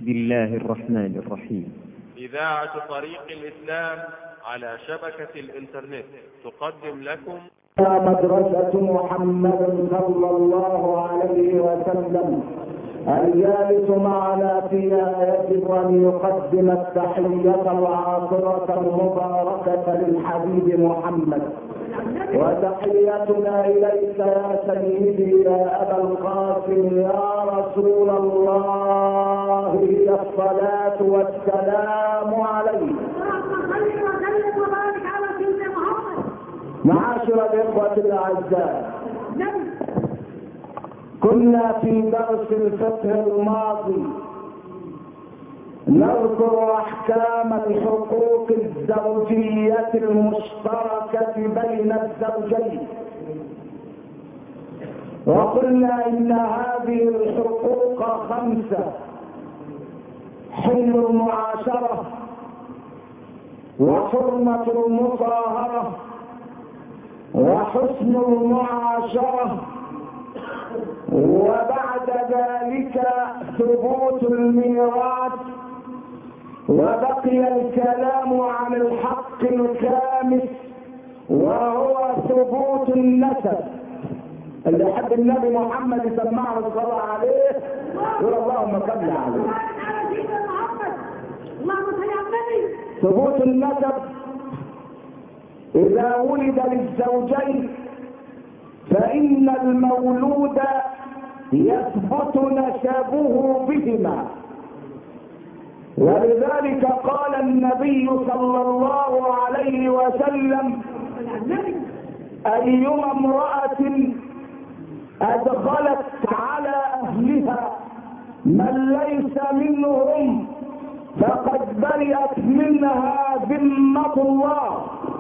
بسم الله الرحمن الرحيم إذاعة طريق الإسلام على شبكة الإنترنت تقدم لكم مدرسة محمد صلى الله عليه وسلم الجالس معنا فيها يجب ان يقدم التحية العاطرة المباركة للحبيب محمد وتحيتنا اليك يا سيدي يا ابا القاسم يا رسول الله هي الصلاة والسلام عليك معاشر الاخوة الاعزاء كنا في درس الفقه الماضي نذكر احكام الحقوق الزوجية المشتركة بين الزوجين وقلنا ان هذه الحقوق خمسة حل المعاشرة وحرمة المصاهرة وحسن المعاشرة وبعد ذلك ثبوت الميراث وبقي الكلام عن الحق الخامس وهو ثبوت النسب اللي حب النبي محمد يسمعه الصلاة عليه يقول اللهم صل عليه ثبوت النسب إذا ولد للزوجين فإن المولود يثبت نسبه بهما ولذلك قال النبي صلى الله عليه وسلم أيما امرأة أدخلت على أهلها من ليس منهم فقد برئت منها ذمة الله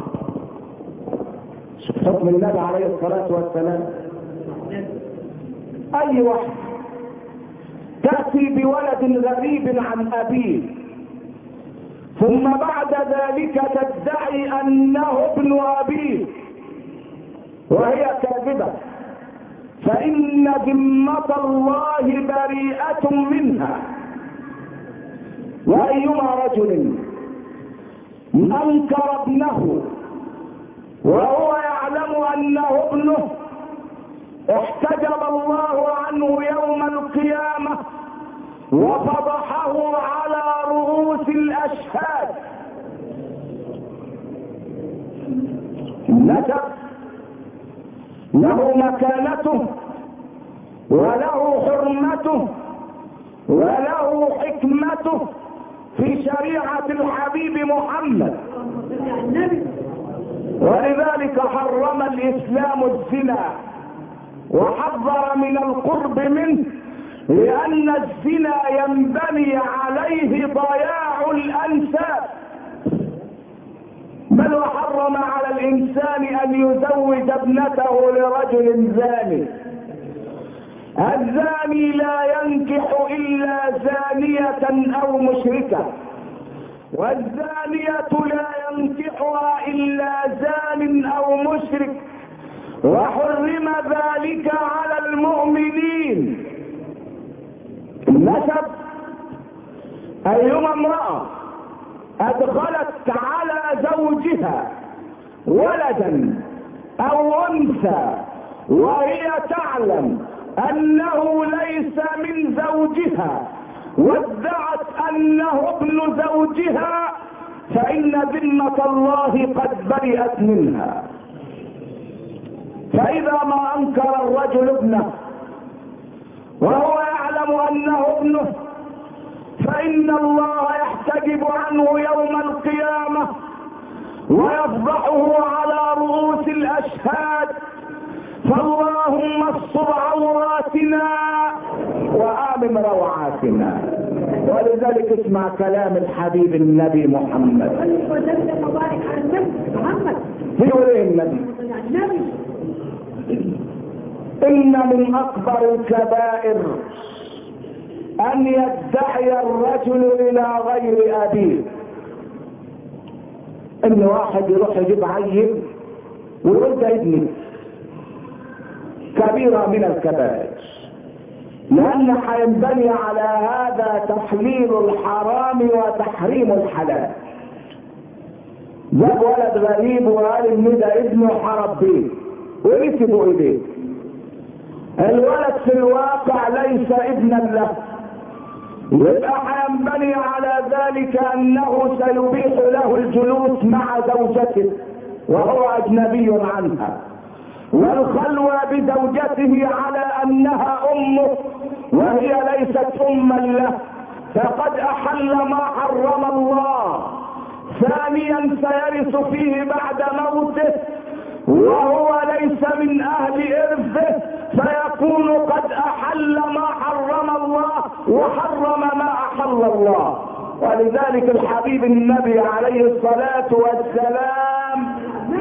حكم النبي عليه الصلاة والسلام أي واحد تأتي بولد غريب عن أبيه ثم بعد ذلك تدعي أنه ابن أبيه وهي كاذبة فإن ذمة الله بريئة منها وأيما رجل أنكر ابنه وهو يعلم انه ابنه احتجب الله عنه يوم القيامة وفضحه على رؤوس الاشهاد نسب له مكانته وله حرمته وله حكمته في شريعة الحبيب محمد ولذلك حرم الاسلام الزنا وحذر من القرب منه لان الزنا ينبني عليه ضياع الانساب بل وحرم على الانسان ان يزوج ابنته لرجل زاني الزاني لا ينكح الا زانية او مشركة والزانية لا ينكحها الا زان او مشرك وحرم ذلك على المؤمنين النسب ايما امرأة ادخلت على زوجها ولدا او انثى وهي تعلم انه ليس من زوجها وادعت انه ابن زوجها فان ذمة الله قد برئت منها فاذا ما انكر الرجل ابنه وهو يعلم انه ابنه فان الله يحتجب عنه يوم القيامة ويفضحه على رؤوس الاشهاد فاللهم استر عوراتنا وآمن روعاتنا ولذلك اسمع كلام الحبيب النبي محمد يقول ايه النبي ان من اكبر الكبائر ان يدعي الرجل الى غير ابيه ان واحد يروح يجيب عيل ويقول ده ابني كبيرة من الكبائر لأن هينبني على هذا تحليل الحرام وتحريم الحلال جاب ولد غريب وقال ان ده ابنه حرب بيه وركبوا ايديه الولد في الواقع ليس ابنا له يبقى هينبني على ذلك انه سيبيح له الجلوس مع زوجته وهو اجنبي عنها والخلوة بزوجته على انها امه وهي ليست اما له فقد احل ما حرم الله ثانيا سيرث فيه بعد موته وهو ليس من اهل ارثه فيكون قد احل ما حرم الله وحرم ما احل الله ولذلك الحبيب النبي عليه الصلاة والسلام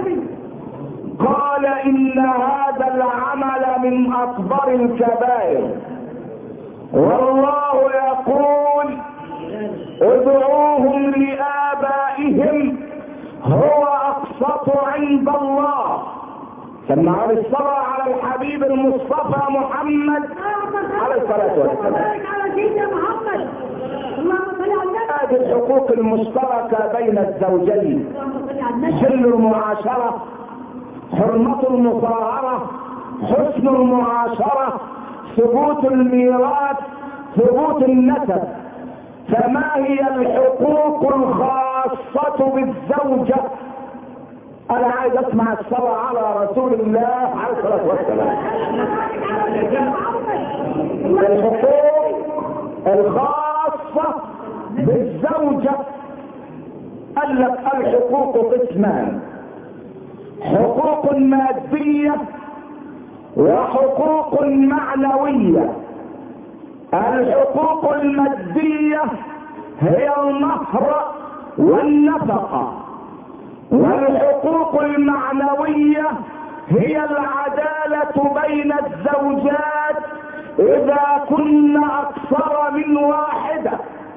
قال ان هذا العمل من اكبر الكبائر والله يقول ادعوهم لآبائهم هو أقسط عند الله سمعوا الصلاة على الحبيب المصطفى محمد عليه الصلاة والسلام على سيدنا محمد اللهم صل على النبي هذه الحقوق المشتركة بين الزوجين اللهم صل على النبي حل المعاشرة حرمة المصاهرة حسن المعاشرة ثبوت الميراث ثبوت النسب فما هي الحقوق الخاصة بالزوجة انا عايز اسمع الصلاة على رسول الله عليه الصلاة والسلام على سيدنا محمد الحقوق الخاصة بالزوجة قال لك الحقوق قسمان حقوق مادية وحقوق معنوية الحقوق المادية هي المهر والنفقة والحقوق المعنوية هي العدالة بين الزوجات إذا كن أكثر من واحدة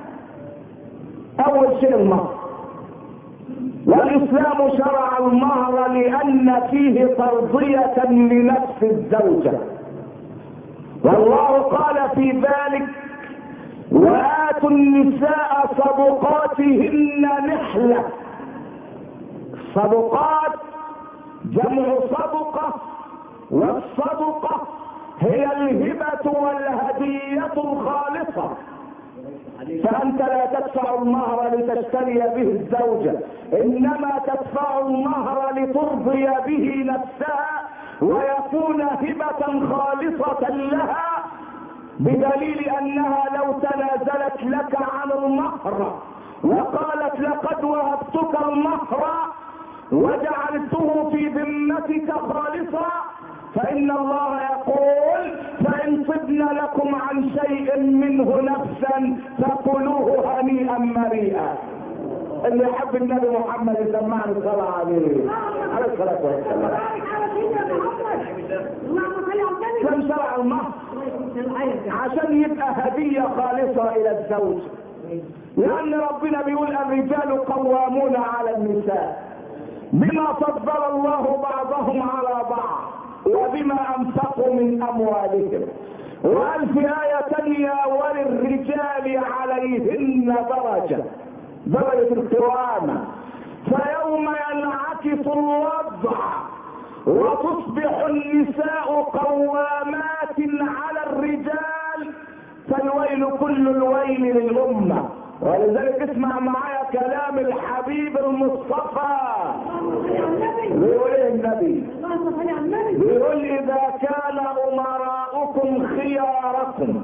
أول شيء المهر والإسلام شرع المهر لأن فيه ترضية لنفس الزوجة والله قال في ذلك وآتوا النساء صدقاتهن نحلة صدقات جمع صدقة والصدقة هي الهبة والهدية الخالصة فأنت لا تدفع المهر لتشتري به الزوجة إنما تدفع المهر لترضي به نفسها ويكون هبة خالصة لها بدليل أنها لو تنازلت لك عن المهر وقالت لقد وهبتك المهر وجعلته في ذمتك خالصا فإن الله يقول فإن صدن لكم عن شيء منه نفسا فكلوه هنيئا مريئا اللي يحب النبي محمد يسمعني الصلاة عليه عليه الصلاة والسلام بارك على سيدنا محمد اللهم صل على النبي كم شرع المهر الآية عشان يبقى هدية خالصة إلى الزوج لأن ربنا بيقول الرجال قوامون على النساء بما فضل الله بعضهم على بعض وبما أنفقوا من أموالهم وقال في آية تانية وللرجال عليهن درجة درجة القوامة فيوم ينعكس الوضع وتصبح النساء قوامات على الرجال فالويل كل الويل للأمة ولذلك اسمع معايا كلام الحبيب المصطفى بيقول ايه النبي اللهم صل على النبي بيقول اذا كان امراؤكم خياركم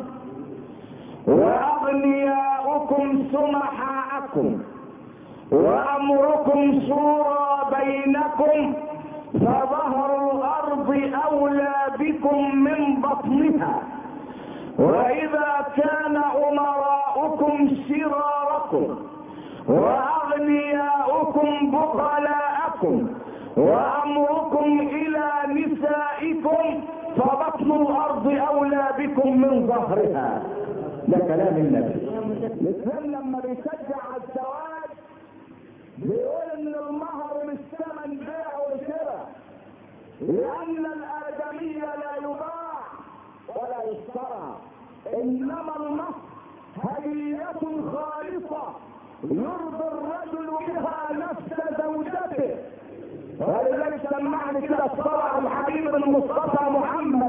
واغنياؤكم سمحاءكم وامركم شورى بينكم فظهر الارض اولى بكم من بطنها واذا كان امراؤكم شراركم واغنياؤكم بخلاءكم وامركم الى نسائكم فبطن الارض اولى بكم من ظهرها ده كلام النبي الاسلام لما بيشجع على الزواج بيقول ان المهر مش ثمن بيع وشراء لان الادمي لا يباع ولا يشترى انما النص هدية خالصة يرضي الرجل بها نفس زوجته ولذلك سمعني كده الصلاة على الحبيب المصطفى محمد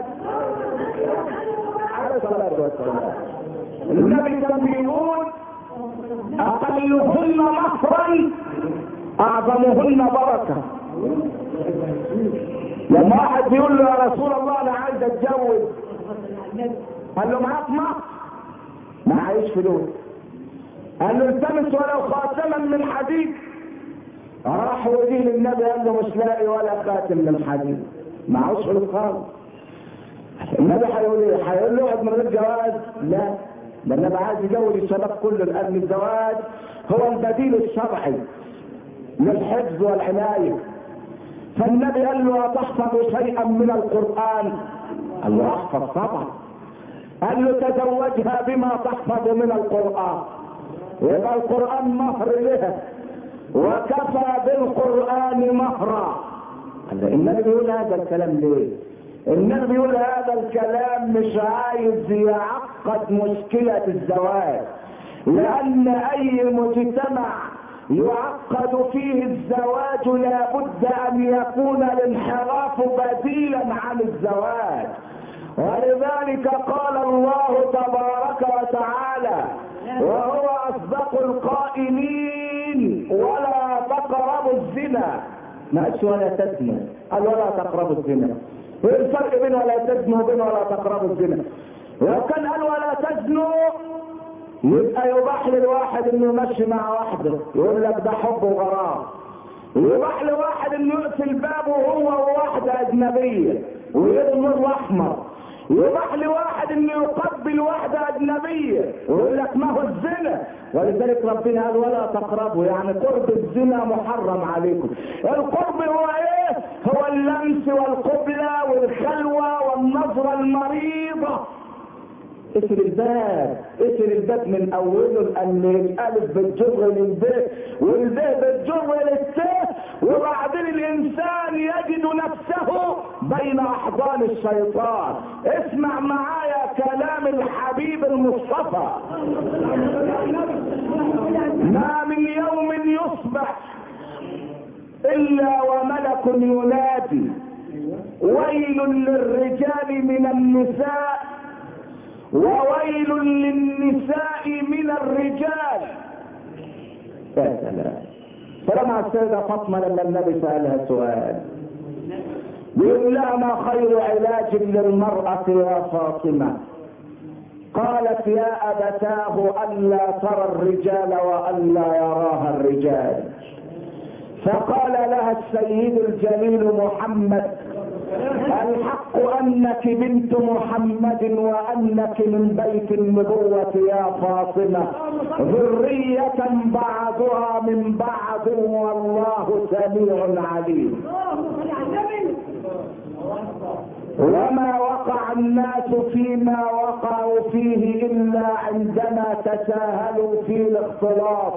عليه الصلاة والسلام النبي كان بيقول أقلهن مصرا أعظمهن بركة لما واحد بيقول له يا رسول الله أنا عايز أتجوز قال له معاك مصر معيش فلوس قال له التمس ولو خاتما من حديد راح وديه للنبي قال له مش لاقي ولا خاتم من حديد معهوش فلوس خالص النبي هيقول ايه؟ هيقول له اقعد من غير جواز؟ لا ده النبي عايز يجوز الشباب كله لان الزواج هو البديل الشرعي للحفظ والعنايه فالنبي قال له أتحفظ شيئا من القرآن قال له احفظ طبعا قال له تزوجها بما تحفظ من القرآن يبقى القرآن مهر لها وكفى بالقرآن مهرا قال له النبي بيقول هذا الكلام ليه النبي بيقول هذا الكلام مش عايز يعقد مشكلة الزواج لأن أي مجتمع يعقد فيه الزواج لابد أن يكون الانحراف بديلا عن الزواج ولذلك قال الله تبارك وتعالى وهو أصدق القائلين ولا تقربوا الزنا ما قالش ولا تزنوا قال ولا تقربوا الزنا ايه الفرق بين ولا تزنوا وبين ولا تقربوا الزنا لو كان قال ولا تزنوا يبقى يباح للواحد انه يمشي مع واحده يقول لك ده حب وغرام يباح لواحد انه يقفل بابه هو وواحده اجنبيه ويرمي نور احمر يباح لواحد انه يقبل واحده اجنبيه ويقول لك ما هو الزنا ولذلك ربنا قال ولا تقربوا يعني قرب الزنا محرم عليكم القرب هو ايه هو اللمس والقبله والخلوه والنظره المريضه اسر الباب اسر الباب من اوله لان الالف بتجر للباء والباء بتجر للتاء وبعدين الانسان يجد نفسه بين احضان الشيطان اسمع معايا كلام الحبيب المصطفى ما من يوم يصبح الا وملك ينادي ويل للرجال من النساء وويل للنساء من الرجال يا سلام سلام على السيدة فاطمة لما النبي سألها سؤال بيقول لها ما خير علاج للمرأة يا فاطمة قالت يا أبتاه ألا ترى الرجال وألا يراها الرجال فقال لها السيد الجليل محمد الحق انك بنت محمد وانك من بيت النبوة يا فاطمة ذرية بعضها من بعض والله سميع عليم وما وقع الناس فيما وقعوا فيه الا عندما تساهلوا في الاختلاط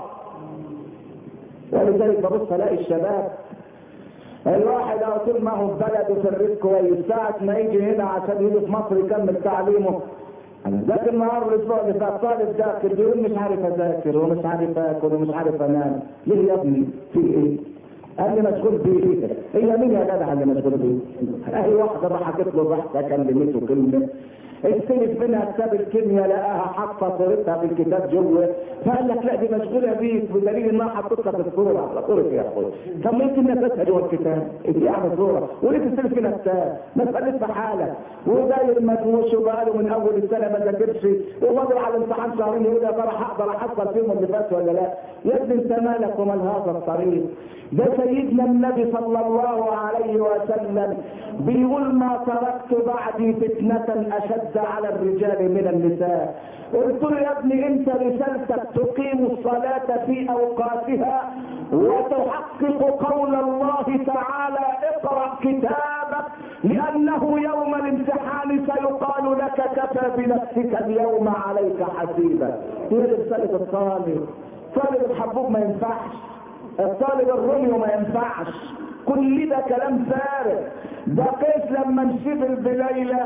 ولذلك ببص الاقي الشباب الواحد او طول ما هو في بلده في الريف كويس ساعة ما يجي هنا عشان يجي في مصر يكمل تعليمه ذاك النهار الاسبوع اللي فات طالب ذاكر بيقول مش عارف اذاكر ومش عارف اكل ومش عارف انام ليه يا ابني في ايه؟ قال لي مشغول بيه هي مين يا جدع اللي مشغول بيه؟ اهي واحده ضحكت له ضحكه كلمته كلمه السلف منها كتاب الكيمياء لقاها حاطه صورتها في الكتاب جوه فقال لك لا دي مشغوله بيك بدليل انها حطيتها في الصوره على صورتي يا اخويا طب ما يمكن نفسها جوه الكتاب دي يعني صوره وليه السلف منها كتاب ما تخليش في حالك وداير مدوش وبقاله من اول السنه ما ذاكرش وفاضل على الامتحان شهرين يقول يا ترى هقدر احصل فيهم اللي فات ولا لا يا ابني انت مالك ومال هذا الطريق ده سيدنا النبي صلى الله عليه وسلم بيقول ما تركت بعدي فتنة أشد على الرجال من النساء قلت له يا ابني انت رسالتك تقيم الصلاة في أوقاتها وتحقق قول الله تعالى اقرأ كتابك لأنه يوم الامتحان سيقال لك كفى بنفسك اليوم عليك حسيبا هي رسالة الطالب طالب الحبوب ما ينفعش الطالب الروميو ما ينفعش كل ده كلام فارغ ده قيس لما انشغل بليلى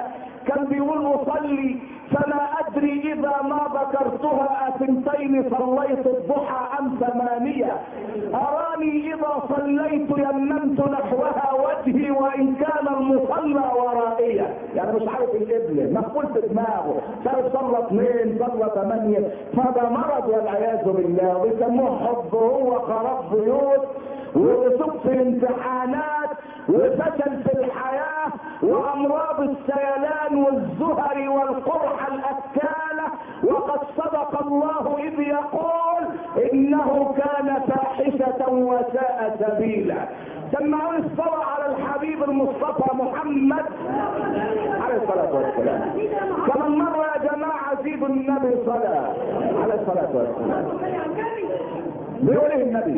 كان بيقول اصلي فلا ادري اذا ما ذكرتها اثنتين صليت الضحى ام ثمانيه اراني اذا صليت يممت نحوها وجهي وان كان المصلى ورائيا يعني مش عارف القبله مقفول في دماغه شايف صلى اثنين صلى ثمانيه فده مرض والعياذ بالله ويسموه حب هو خراب بيوت ورسوب في الامتحانات وفشل في الحياة وأمراض السيلان والزهر والقرحة الأكالة وقد صدق الله إذ يقول إنه كان فاحشة وساء سبيلا سمعون الصلاة على الحبيب المصطفى محمد عليه الصلاة والسلام كمان مرة يا جماعة زيدوا النبي صلاة عليه الصلاة والسلام بيقول ايه النبي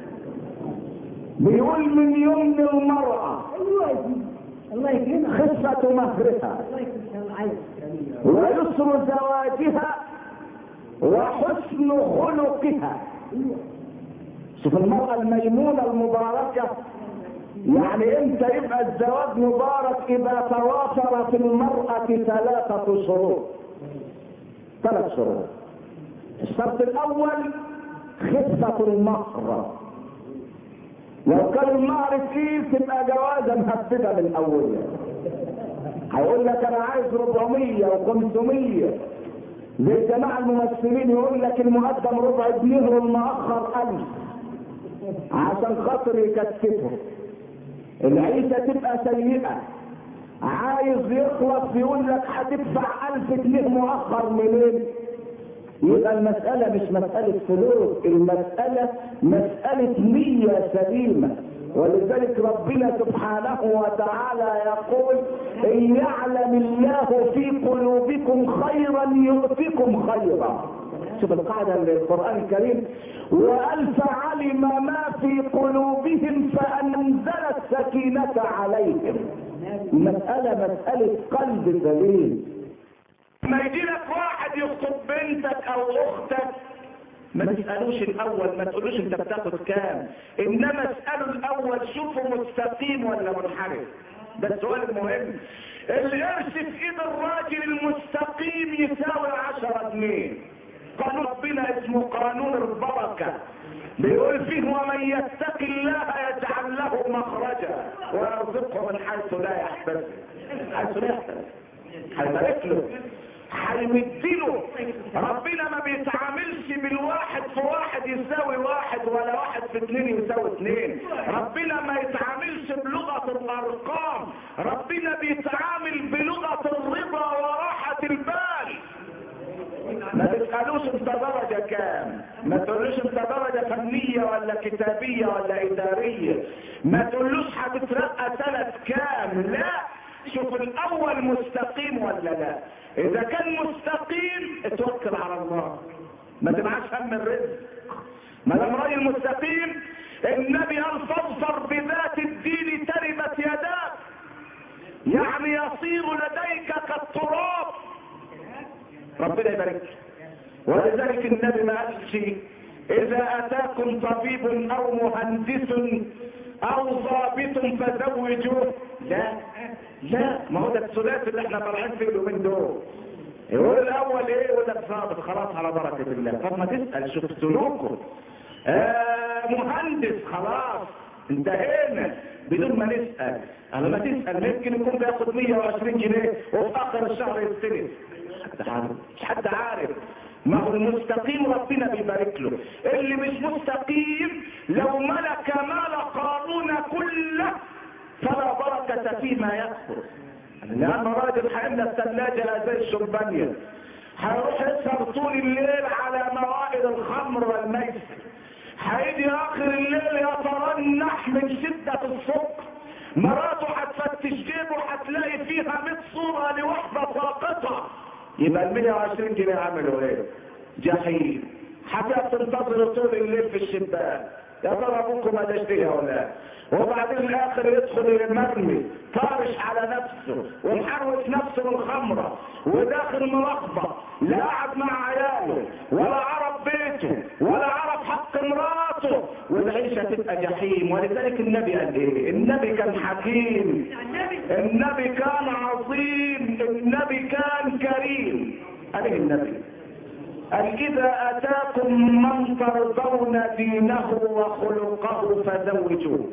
بيقول من يمن المرأة الله يكرمك خفة مهرها الله يكرمك عايز ويسر زواجها وحسن خلقها شوف المرأة الميمونة المباركة يعني امتى يبقى الزواج مبارك اذا توافر في المرأة ثلاثة شروط ثلاث شروط الشرط الاول خفة المهر لو كان المهر كتير تبقى جوازة مهددة من اولها هيقول لك انا عايز 400 و500 زي الجماعة الممثلين يقول لك المقدم ربع جنيه والمؤخر ألف عشان خاطر يكتفه العيشة تبقى سيئة عايز يخلص يقول لك هتدفع ألف جنيه مؤخر منين يبقى المسألة مش مسألة فلوس المسألة مسألة نية سليمة ولذلك ربنا سبحانه وتعالى يقول إن يعلم الله في قلوبكم خيرا يؤتكم خيرا شوف القاعدة للقرآن الكريم وألف علم ما في قلوبهم فأنزل السكينة عليهم المسألة مسألة قلب سليم ما يجي لك واحد يخطب بنتك او اختك ما تسألوش الاول ما تقولوش انت بتاخد كام انما اسألوا الاول شوفوا مستقيم ولا منحرف ده السؤال المهم القرش في ايد الراجل المستقيم يساوي عشرة جنيه قانون ربنا اسمه قانون البركة بيقول فيه ومن يتق الله يجعل له مخرجا ويرزقه من حيث لا يحتسب حيث لا يحتسب هيبارك له هيمدله ربنا ما بيتعاملش بالواحد في واحد يساوي واحد ولا واحد في اتنين يساوي اتنين ربنا ما يتعاملش بلغة الارقام ربنا بيتعامل بلغة الرضا وراحة البال ما تسألوش انت درجة كام ما تقولوش انت درجة فنية ولا كتابية ولا ادارية ما تقولوش هتترقى سنة كام لا شوف الاول مستقيم ولا لا اذا كان مستقيم اتوكل على الله ما تبعش هم الرزق ما دام راجل مستقيم النبي قال فاظفر بذات الدين تربت يداك يعني يصير لديك كالتراب ربنا يبارك ولذلك النبي ما قالش اذا اتاكم طبيب او مهندس او ضابط فزوجوه لا لا ما هو ده الثلاثي اللي احنا طالعين فيه اليومين دول يقول الاول ايه يقول لك ضابط خلاص على بركه الله طب ما تسال شوف سلوكه آه مهندس خلاص انتهينا بدون ما نسال انا ما تسال يمكن يكون بياخد 120 جنيه وفي اخر الشهر يستلف حد عارف مش حد عارف ما هو المستقيم ربنا بيبارك له اللي مش مستقيم لو ملك مال قارون كله فلا بركة فيما يكفر لأن راجل هيملى الثلاجة زي الشربانية هيروح يسهر طول الليل على موائد الخمر والميسر هيجي آخر الليل يترنح من شدة السكر مراته هتفتش جيبه هتلاقي فيها 100 صورة لوحدة ساقطة يبقى ال 120 جنيه عملوا ايه؟ جحيم حتى تنتظر طول الليل في الشباك يا ترى ابوكم هتشتريها ولا وبعدين الاخر يدخل المرمي طارش على نفسه ومحروس نفسه بالخمرة وداخل ملخبط لا قعد مع عياله ولا عرف بيته ولا عرف حق مراته والعيشه تبقى جحيم ولذلك النبي قال ايه النبي كان حكيم النبي كان عظيم النبي كان كريم قال ايه النبي قال اذا اتاكم من ترضون دينه وخلقه فزوجوه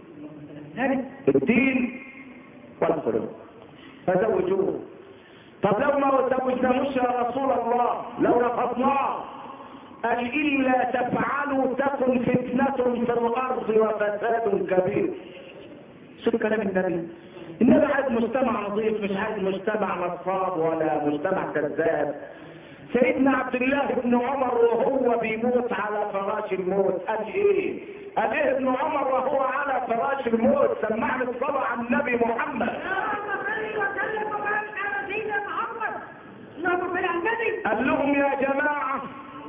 الدين والخلق فزوجوه طب لو ما زوجناهوش يا رسول الله لو رفضناه قال إلا تفعلوا تكن فتنة في الأرض وفساد كبير شوف كلام النبي النبي عايز مجتمع نظيف مش عايز مجتمع نصاب ولا مجتمع كذاب سيدنا عبد الله بن عمر وهو بيموت على فراش الموت قال ايه قال ايه ابن عمر وهو على فراش الموت سمعنا الصلاة على النبي محمد اللهم صل وسلم وبارك على سيدنا محمد اللهم صل على النبي قال لهم يا جماعة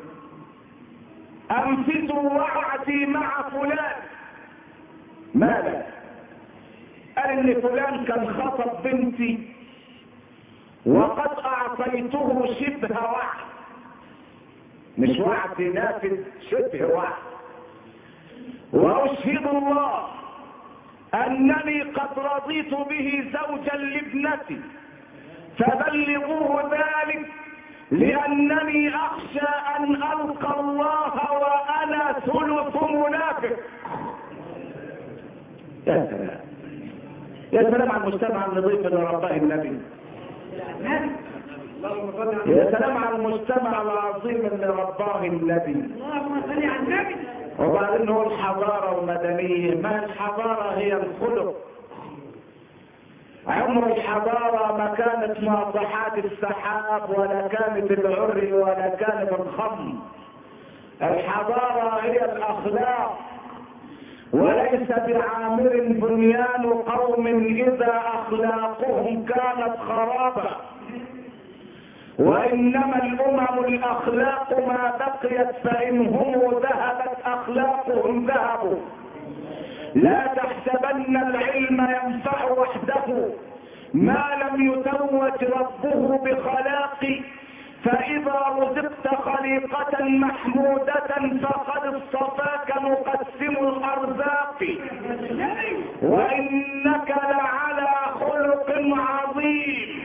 أنفسوا وعدي مع فلان ماذا قال ان فلان كان خطب بنتي وقد اعطيته شبه وعد مش وعد نافذ شبه وعد واشهد الله انني قد رضيت به زوجا لابنتي فبلغوه ذلك لانني اخشى ان القى الله وانا ثلث منافق يا سلام يا سلام على المجتمع النظيف اللي رباه النبي يا سلام على المجتمع العظيم اللي رباه النبي اللهم صل على النبي وبعدين هو الحضارة والمدنية ما الحضارة هي الخلق عمر الحضارة ما كانت ناطحات السحاب ولا كانت العري ولا كانت الخم الحضارة هي الأخلاق وليس بعامر بنيان قوم إذا أخلاقهم كانت خرابا وإنما الأمم الأخلاق ما بقيت فإن هم ذهبت أخلاقهم ذهبوا لا تحسبن العلم ينفع وحده ما لم يتوج ربه بخلاق فإذا رزقت خليقة محمودة فقد اصطفاك مقسم الأرزاق وإنك لعلى خلق عظيم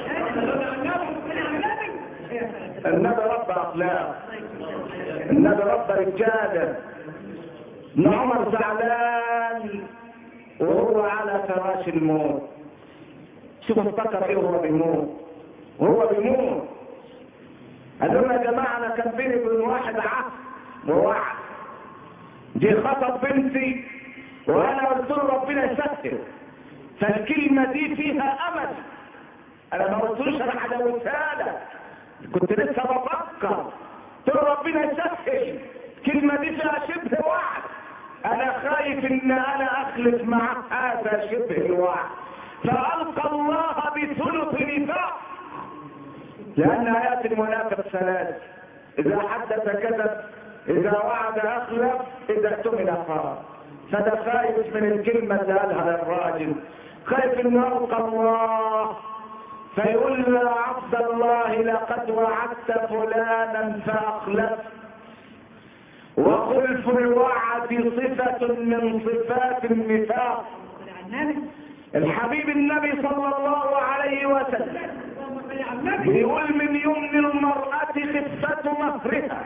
النبي رب أخلاق النبي رب رجالة ابن عمر زعلان وهو على فراش الموت شوف افتكر ايه وهو بيموت وهو بيموت قال لهم يا جماعه انا كان بيني وبين واحد عهد ووعد جه خطب بنتي وانا قلت له ربنا يسهل فالكلمه دي فيها امل انا ما قلتلوش انا هجوزها لك كنت لسه بفكر قلت له ربنا يسهل الكلمه دي فيها شبه وعد انا خايف ان انا اخلف مع هذا شبه الوعد فالقى الله بثلث نفاق لان ايات المنافق ثلاث اذا حدث كذب اذا وعد اخلف اذا اؤتمن خان فده خايف من الكلمه اللي قالها للراجل خايف ان القى الله فيقول له عبد الله لقد وعدت فلانا فاخلفت وخلف الوعد صفة من صفات النفاق الحبيب النبي صلى الله عليه وسلم بيقول من يمن المرأة خفة مهرها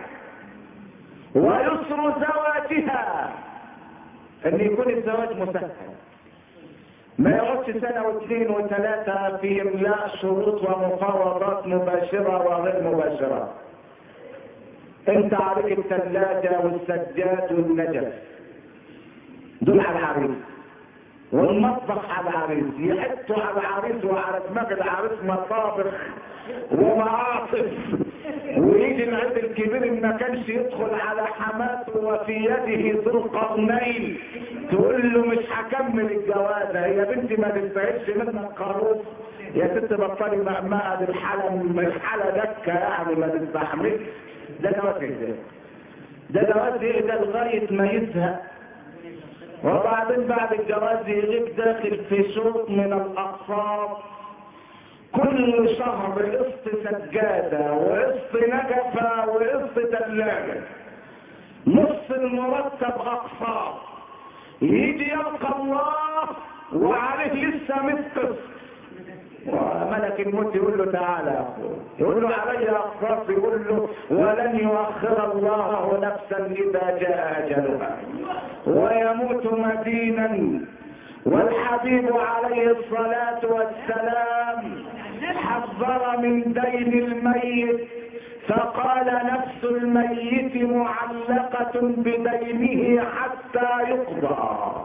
ويسر زواجها ان يكون الزواج مسهل ما يقعدش سنة واثنين وثلاثة في املاء شروط ومفاوضات مباشرة وغير مباشرة انت عليك الثلاجة والسجاد والنجف دول على العريس والمطبخ على العريس يحطوا على العريس وعلى دماغ العريس مطابخ ومعاصف ويجي العيد الكبير ما كانش يدخل على حماته وفي يده ذو القرنين تقول له مش هكمل الجوازه هي بنتي ما تستاهلش منك خروف يا ست بطلي مقمقه الحلم مش حاله دكه يعني ما تستحملش ده جواز ايه ده جواز ايه ده لغايه ما يزهق وبعدين بعد الجواز يغيب داخل في شوط من الاقساط كل شهر قسط سجادة وقسط نجفة وقسط تلاجة نص المرتب اقساط يجي يلقى الله وعليه لسه مثقف وملك الموت يقول له تعالى يا اخوي يقول له علي اقساط يقول له ولن يؤخر الله نفسا اذا جاء اجلها ويموت مدينا والحبيب عليه الصلاه والسلام حذر من دين الميت فقال نفس الميت معلقة بدينه حتى يقضى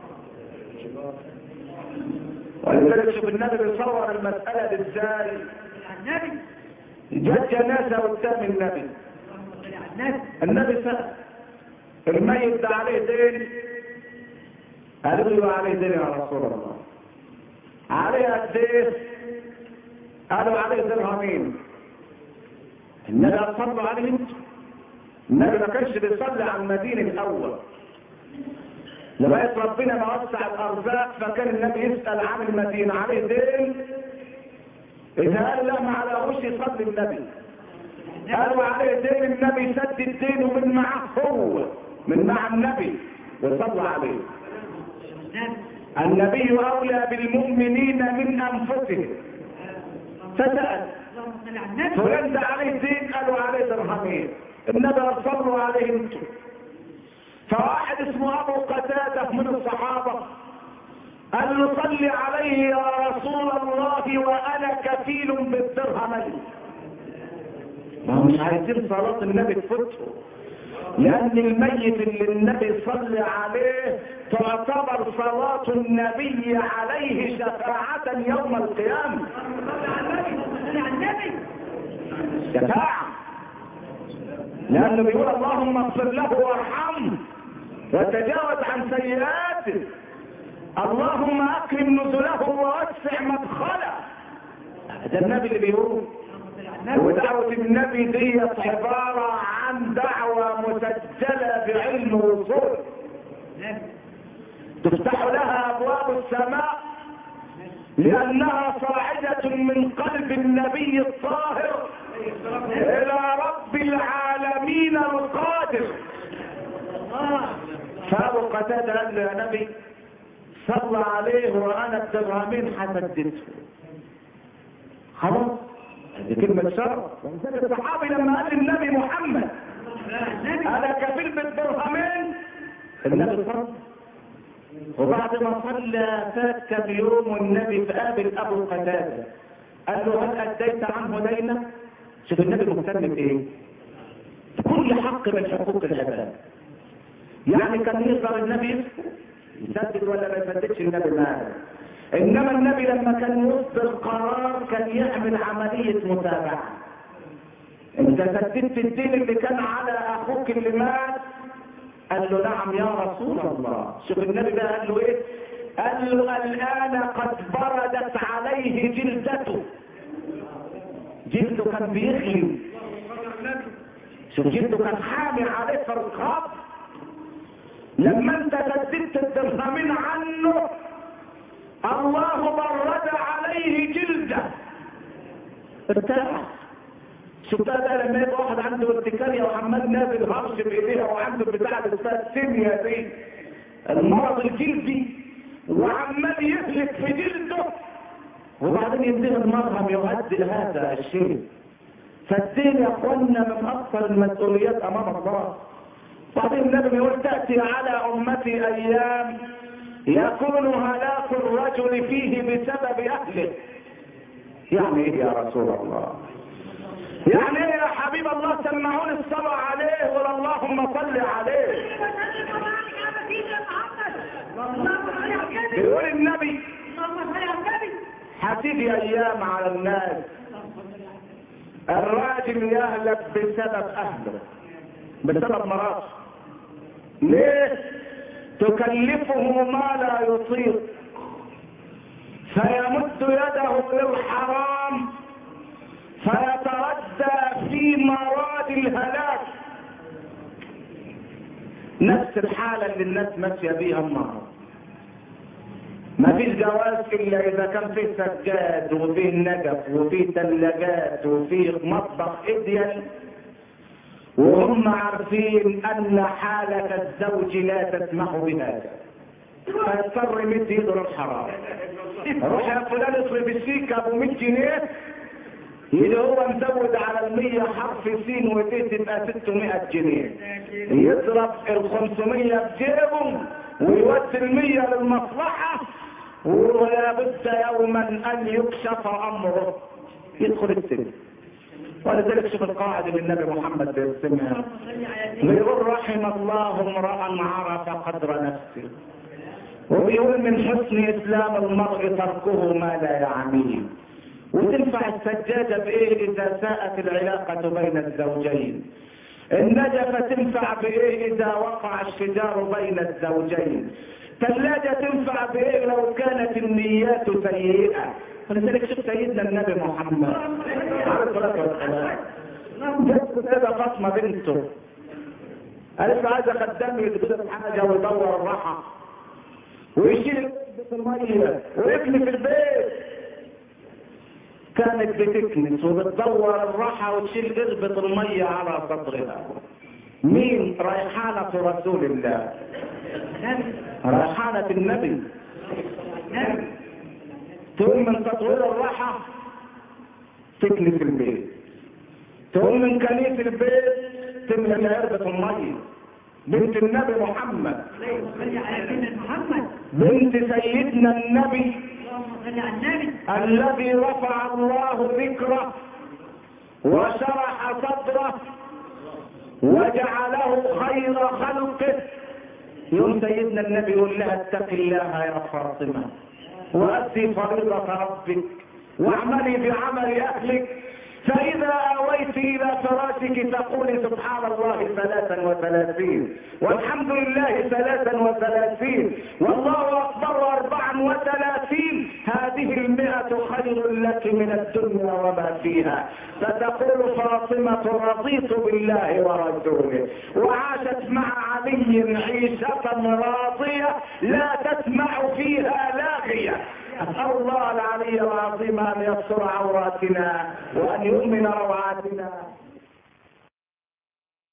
ولذلك شوف النبي بيصور المسألة دي ازاي النبي جت جنازة قدام النبي النبي النبي سأل الميت ده عليه دين قالوا له عليه دين يا رسول الله عليه قد ايه قالوا عليه درهمين النبي قال صلوا عليه انتوا النبي ما كانش بيصلي على المدينة الأول لغاية ربنا ما وسع الأرزاق فكان النبي يسأل عن المدينة عليه دين إذا قال لا ما علىهوش يصلي النبي قالوا عليه دين النبي سدد دينه من معه هو من مع النبي وصلى عليه النبي أولى بالمؤمنين من أنفسهم فسأل اللهم صل على النبي فلان ده عليه دين قالوا عليه درهمين النبي صلوا عليه انتم فواحد اسمه ابو قتاده من الصحابه قال له صل عليه يا رسول الله وانا كفيل بالدرهمين ما هو مش عايزين صلاه النبي تفوته لان الميت اللي النبي صلى عليه تعتبر صلاه النبي عليه شفاعه يوم القيامه اللهم صل على النبي شفاعة لأنه بيقول اللهم اغفر له وارحمه وتجاوز عن سيئاته اللهم أكرم نزله ووسع مدخله ده النبي اللي بيقول ودعوة النبي ديت عبارة عن دعوة مسجلة بعلم وصول تفتح لها أبواب السماء لأنها صاعدة من قلب النبي الطاهر إلى رب العالمين القادر فأبو قتادة قال له يا نبي صلى عليه وأنا الدرهمين حسدته خلاص هذه كلمة شرف الصحابي لما قال النبي محمد أنا كفيل بالدرهمين النبي صلى وبعد ما صلى فات كم يوم والنبي فقابل ابو قتاده قال له هل اديت عنه دينا شوف النبي مهتم بايه كل حق من حقوق العباد يعني كان يقدر النبي يسدد ولا ما يسددش النبي معاه انما النبي لما كان يصدر قرار كان يعمل عمليه متابعه انت سددت الدين اللي كان على اخوك اللي مات قال له نعم يا رسول الله شوف النبي ده قال له ايه قال له الان قد بردت عليه جلدته جلده كان بيغلي شوف جلده كان حامي عليه في الرقاب لما انت سددت الدرهمين عنه الله برد عليه جلده ارتاح شوف ده لما يبقى واحد عنده ارتكارية وعمال نازل هرش بايديها وعنده بتاع اسمها السيميا دي المرض الجلدي وعمال يهلك في جلده وبعدين يديه المرهم يؤدي هذا الشيء فالدين يا اخوانا من اكثر المسؤوليات امام الله بعدين النبي بيقول تاتي على امتي ايام يكون هلاك الرجل فيه بسبب اهله يعني ايه يا رسول الله يعني ايه يا حبيب الله سمعوني الصلاة عليه ولا اللهم صل عليه بيقول النبي هتيجي ايام على الناس الراجل يهلك بسبب اهله بسبب مراته ليه تكلفه ما لا يطيق فيمد يده للحرام فيتردى في مراد الهلاك نفس الحالة اللي الناس ماشية بيها النهارده ما فيش جواز الا اذا كان فيه سجاد وفيه نجف وفيه ثلاجات وفيه مطبخ اديل وهم عارفين ان حالة الزوج لا تسمح بهذا فيضطر يمد ايده للحرام روح يا فلان اصرف السيكة ابو 100 جنيه اللي هو مزود على المية حرف سين وتيه تبقى 600 جنيه يضرب ال 500 بجيبه ويودي المية للمصلحة ولا بد يوما ان يكشف امره يدخل السجن ولذلك شوف القاعدة اللي النبي محمد بيرسمها بيقول رحم الله امرأ عرف قدر نفسه وبيقول من حسن اسلام المرء تركه ما لا يعنيه وتنفع السجادة بايه اذا ساءت العلاقة بين الزوجين النجفة تنفع بايه اذا وقع الشجار بين الزوجين ثلاجة تنفع بايه لو كانت النيات سيئة فلذلك شوف سيدنا النبي محمد عليه الصلاة والسلام جت السيدة فاطمة بنته قالت له عايزة خدام يكتب حاجة ويدور الراحة ويشيل المية ويكني في البيت كانت بتكنس وبتدور الراحة وتشيل قربة المية على صدرها مين ريحانة رسول الله ريحانة النبي تقوم من تطوير الراحة تكنس البيت تقوم من كنيس البيت تملى عربة المية بنت النبي محمد اللهم صل على سيدنا محمد بنت سيدنا النبي اللهم صل على النبي الذي رفع الله ذكره وشرح صدره وجعله خير خلقه يوم سيدنا النبي يقول لها اتق الله يا فاطمه وأدي فريضة ربك واعملي بعمل أهلك فإذا آويت إلى فراشك تقولي سبحان الله ثلاثا وثلاثين والحمد لله ثلاثا وثلاثين والله أكبر أربعا وثلاثين هذه المئة خير لك من الدنيا وما فيها فتقول فاطمة رضيت بالله ورسوله وعاشت مع علي عيشة راضية لا تسمع فيها لاغية أسأل الله العلي العظيم أن يستر عوراتنا وأن يؤمن روعاتنا